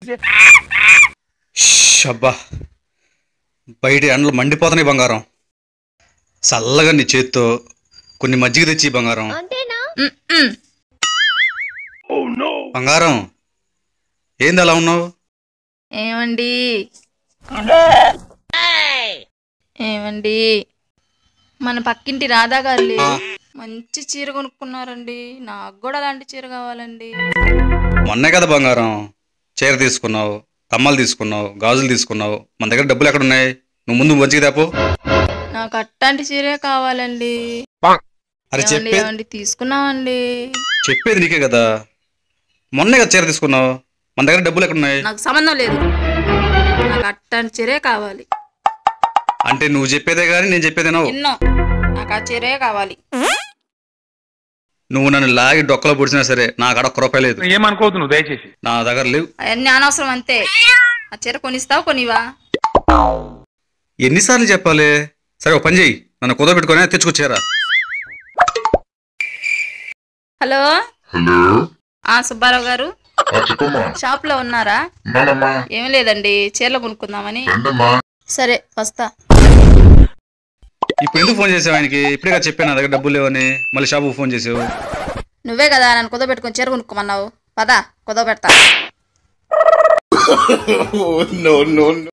ష్, అబ్బా బయట ఎండలు మండిపోతున్నాయి బంగారం చల్లగా నీ చేత్తో కొన్ని మజ్జిగ తెచ్చి బంగారం ఉమ్, ఉమ్. బంగారం ఏంది అలా ఉన్నావు ఏమండి ఏమండి మన పక్కింటి రాధా గారు లేరు. మంచి చీర కొనుక్కున్నారండి నాకు కూడా అలాంటి చీర కావాలండి మొన్నే కదా బంగారం చీర తీసుకున్నావు కమ్మలు తీసుకున్నావు గాజులు తీసుకున్నావు మన దగ్గర డబ్బులు ఎక్కడ ఉన్నాయి నువ్వు ముందు మజ్జిగ తేపో నాకు అట్టాంటి చీరే కావాలండి అరే ఏమండి చెప్పే ఏమండి తీసుకున్నామండి చెప్పేది నీకే కదా మొన్నే కదా చీర తీసుకున్నావు మన దగ్గర డబ్బులు ఎక్కడ ఉన్నాయి నాకు సంబంధం లేదు నాకు అట్టాంటి చీరే కావాలి అంటే నువ్వు చెప్పేదే కానీ నేను చెప్పేదేనో ఎన్నో నాకు ఆ చీరే కావాలి నువ్వు నన్ను లాగి డొక్కలో పొడిచినా సరే నా కాడ ఒక్క రూపాయి లేదు ఏమనుకోవద్దు నువ్వు దయచేసి నా దగ్గర లేవు అవన్నీ అనవసరం అంతే ఆ చీర కొనిస్తావు కొనివా ఎన్నిసార్లు చెప్పాలి సరే ఒక పని చెయ్యి నన్ను కుదరబెట్టుకొని తెచ్చుకొచ్చారా హలో హలో ఆ సుబ్బారావు గారు ఆ చెప్పమ్మా షాప్ లో ఉన్నారా ఉన్నానమ్మా ఏం లేదండి చీరలు కొనుక్కుందామని రండమ్మా సరే వస్తా ఇప్పుడు ఎందుకు ఫోన్ చేసావు ఆయనకి ఇప్పుడే కదా చెప్పాను నా దగ్గర డబ్బులు లేవని మళ్ళీ షాపుకి ఫోన్ చేసావు నువ్వే కదా నన్ను కుదవ పెట్టుకొని చీర కొనుక్కోమన్నావు పదా కుదవ పెడతా